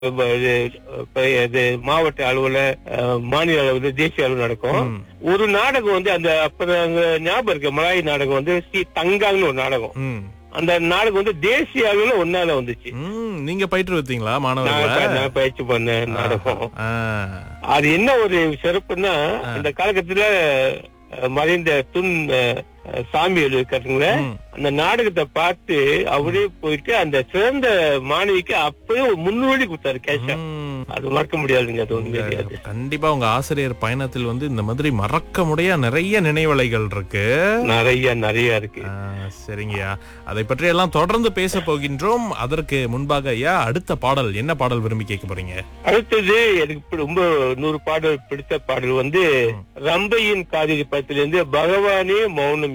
இப்ப இது, இப்ப இது மாவட்ட அளவுல அஹ், மாநில அளவுல தேசிய அளவு நடக்கும் ம். ஒரு நாடகம் வந்து அந்த அப்புறம் அங்க ஞாபகம் இருக்கு மலாய் நாடகம் வந்து ஸ்ரீ தங்காங்னு ஒரு நாடகம் ம். அந்த நாடகம் வந்து தேசிய அளவுல ஒன்னால வந்துச்சு ம், நீங்க பயிற்று வைத்தீங்களா நான் மாணவர்களை ப- நான் பயிற்சி பண்ண நாடகம் ஆ. அது என்ன ஒரு சிறப்புன்னா அந்த காலகட்டத்துல அஹ், மறைந்த துன் அஹ், சாமியல் இருக்காருங்களே ம். அந்த நாடகத்தை பார்த்து அவரே போயிட்டு அந்த சிறந்த மாணவிக்கு அப்பவே ஒரு முன்னோடி கொடுத்தாரு கேஷா ம். அது மறக்க முடியாதுங்க அது உண்மையிலேயே அது கண்டிப்பா உங்க ஆசிரியர் பயணத்தில் வந்து இந்த மாதிரி மறக்க முடிய நிறைய நினைவலைகள் இருக்கு நிறைய நிறைய இருக்கு ஆ, சரிங்கய்யா அதை பற்றி எல்லாம் தொடர்ந்து பேச போகின்றோம் அதற்கு முன்பாக ஐயா அடுத்த பாடல் என்ன பாடல் விரும்பி கேட்க போறீங்க அடுத்தது எனக்கு இப்ப ரொம்ப நூறு பாடல் பிடித்த பாடல் வந்து ரம்பையின் காதலி படத்திலிருந்து பகவானே மௌனம்